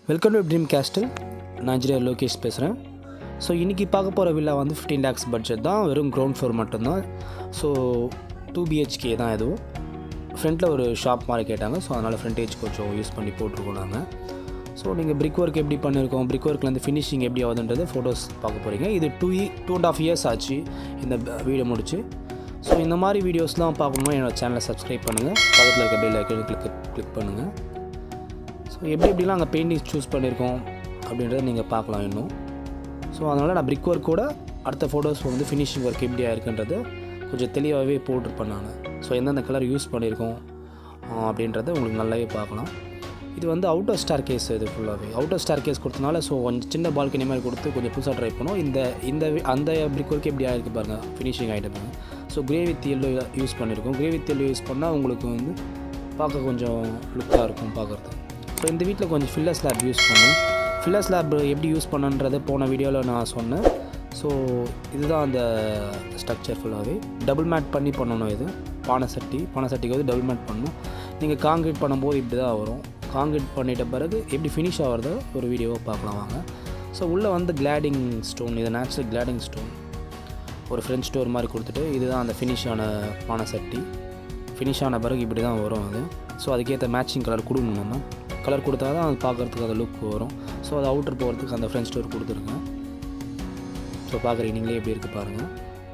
welcome to dream castle நான் engineer Lokesh பேசுகிறேன் so இன்றைக்கி பார்க்க போகிற வில்லா வந்து ஃபிஃப்டீன் லேக்ஸ் பட்ஜெட் தான் வெறும் கிரவுண்ட் ஃப்ளோர் மட்டும்தான் ஸோ டூ பிஹெச்கே தான் இதுவும் ஃப்ரண்ட்டில் ஒரு ஷாப் மாதிரி கேட்டாங்க ஸோ அதனால் ஃப்ரண்டேஜ் கொஞ்சம் யூஸ் பண்ணி போட்டிருக்கோம் நாங்கள் ஸோ நீங்கள் பிரிக் ஒர்க் எப்படி பண்ணியிருக்கோம் பிரிக் ஒர்க்லேருந்து ஃபினிஷிங் எப்படி ஆகுதுன்றது ஃபோட்டோஸ் பார்க்க போகிறீங்க இது two two and half years ஆச்சு இந்த வீடியோ முடிச்சு ஸோ இந்த மாதிரி வீடியோஸ்லாம் பார்க்கணும்னா என்னோடய சேனலை சப்ஸ்கிரைப் பண்ணுங்கள் பக்கத்தில் இருக்க பெல் ஐக்கன் கிளிக் கிளிக் பண்ணுங்கள் ஸோ எப்படி எப்படிலாம் அங்கே பெயிண்டிங்ஸ் சூஸ் பண்ணியிருக்கோம் அப்படின்றத நீங்கள் பார்க்கலாம் இன்னும் ஸோ அதனால் நான் பிரிக் ஒர்க் கூட அடுத்த ஃபோட்டோஸ் வந்து ஃபினிஷிங் ஒர்க் எப்படி இருக்குன்றது கொஞ்சம் தெளிவாகவே போட்டிருப்பேன் நான் ஸோ எந்தெந்த கலர் யூஸ் பண்ணியிருக்கோம் ஆ, அப்படின்றத உங்களுக்கு நல்லாவே பார்க்கலாம் இது வந்து அவுட்டர் ஸ்டார் கேஸ் இது ஃபுல்லாகவே அவுட்டர் ஸ்டார் கேஸ் கொடுத்தனால ஸோ கொஞ்சம் சின்ன பால்கனி மாதிரி கொடுத்து கொஞ்சம் புதுசாக ட்ரை பண்ணோம் இந்த இந்த வி- அந்த பிரிக் ஒர்க் எப்படி ஆயிருக்கு பாருங்கள் ஃபினிஷிங் ஆகிட்டு பாருங்க so grey with yellow use பண்ணியிருக்கோம் கிரே வித் எல்லோ யூஸ் பண்ணால் உங்களுக்கு வந்து பார்க்க கொஞ்சம் லுக்காக இருக்கும் பார்க்குறது ஸோ இந்த வீட்டில் கொஞ்சம் ஃபில்லர் ஸ்லாப் யூஸ் பண்ணோம் ஃபில்லர் ஸ்லாப் எப்படி யூஸ் பண்ணன்றதை போன வீடியோவில் நான் சொன்னேன் ஸோ இதுதான் அந்த ஸ்ட்ரக்சர் ஃபுல்லாகவே டபுள் மேட் பண்ணி பண்ணணும் இது பானை சட்டி பானை சட்டிக்கு வந்து டபுள் மேட் பண்ணணும் நீங்கள் காங்கிரீட் பண்ணும்போது இப்படி தான் வரும் காங்கிரீட் பண்ணிட்ட பிறகு எப்படி ஃபினிஷ் ஆகிறத ஒரு வீடியோவை பார்க்கலாம் வாங்க ஸோ உள்ளே வந்து கிளாடிங் ஸ்டோன் இது நேச்சுரல் கிளாடிங் ஸ்டோன் ஒரு ஃப்ரெஞ்ச் ஸ்டோர் மாதிரி கொடுத்துட்டு இதுதான் அந்த ஃபினிஷ் ஆன பானை சட்டி ஃபினிஷ் ஆன பிறகு இப்படி தான் வரும் அது ஸோ அதுக்கேற்ற மேட்சிங் கலர் கொடுக்கணும் நம்ம கலர் கொடுத்தா தான் அது பார்க்குறதுக்கு அந்த லுக் வரும் ஸோ அது அவுட்டர் போகிறதுக்கு அந்த ஃப்ரெஞ்ச் ஸ்டோர் கொடுத்துருங்க ஸோ பார்க்குறீங்க நீங்களே எப்படி இருக்குது பாருங்கள்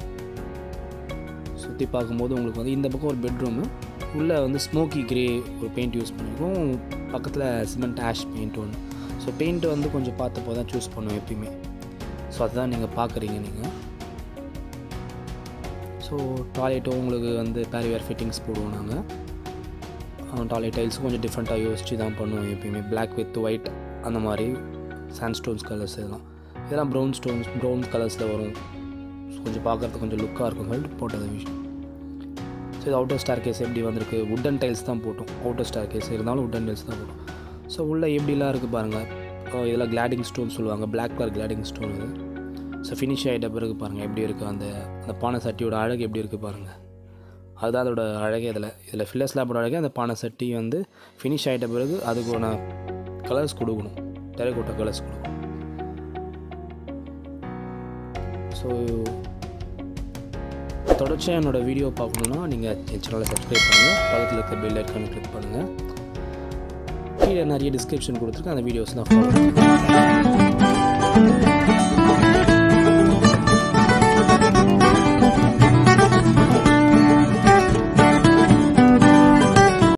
சுற்றி பார்க்கும்போது உங்களுக்கு வந்து இந்த பக்கம் ஒரு பெட்ரூமு உள்ளே வந்து ஸ்மோக்கி கிரே ஒரு பெயிண்ட் யூஸ் பண்ணியிருக்கோம் பக்கத்தில் சிமெண்ட் ஆஷ் பெயிண்ட் ஒன்று ஸோ பெயிண்ட் வந்து கொஞ்சம் பார்த்து போய் தான் சூஸ் பண்ணுவோம் எப்பயுமே ஸோ அதுதான் நீங்கள் பார்க்குறீங்க நீங்கள் ஸோ டாய்லெட்டும் உங்களுக்கு வந்து பேரிவேர் ஃபிட்டிங்ஸ் போடுவோம் நாங்கள் டாய்லெட் டைல்ஸும் கொஞ்சம் டிஃப்ரெண்ட்டாக யோசித்து தான் பண்ணுவோம் எப்பயுமே Black வித் ஒயிட் அந்த மாதிரி சாண்ட் ஸ்டோன்ஸ் கலர்ஸ் இதெல்லாம் இதெல்லாம் ப்ரௌன் ஸ்டோன்ஸ் ப்ரௌன் கலர்ஸில் வரும் So, கொஞ்சம் பார்க்குறதுக்கு கொஞ்சம் லுக்காக இருக்கும் சொல்லிட்டு போட்டது விஷயம் ஸோ இது அவுட்டர் ஸ்டார் கேஸ் எப்படி வந்திருக்கு உட்டன் டைல்ஸ் தான் போட்டோம் அவுட்டர் ஸ்டார் கேஸ் இருந்தாலும் உட்டன் டைல்ஸ் தான் போட்டோம் ஸோ உள்ளே எப்படிலாம் இருக்குது பாருங்கள் இதெல்லாம் கிளாடிங் ஸ்டோன் சொல்லுவாங்க Black கலர் கிளாடிங் ஸ்டோன் இது ஸோ ஃபினிஷ் ஆகிட்ட பிறகு பாருங்கள் எப்படி இருக்குது அந்த அந்த பானை சட்டியோட அழகு எப்படி இருக்குது பாருங்கள் அதுதான் அதோட அழகே இதில் இதில் ஃபில்லர் ஸ்லாப்போட அழகே அந்த பானை சட்டி வந்து ஃபினிஷ் ஆகிட்ட பிறகு அதுக்கான கலர்ஸ் கொடுக்கணும் டெரகோட்டா கலர்ஸ் கொடுக்கணும் ஸோ தொடர்ச்சியாக என்னோடய வீடியோ பார்க்கணுன்னா நீங்கள் என் சேனலை சப்ஸ்கிரைப் பண்ணுங்கள் பக்கத்தில் இருக்க பெல் ஐக்கானை கிளிக் பண்ணுங்கள் கீழே நிறைய டிஸ்கிரிப்ஷன் கொடுத்துருக்கேன் அந்த வீடியோஸ் தான் ஃபாலோ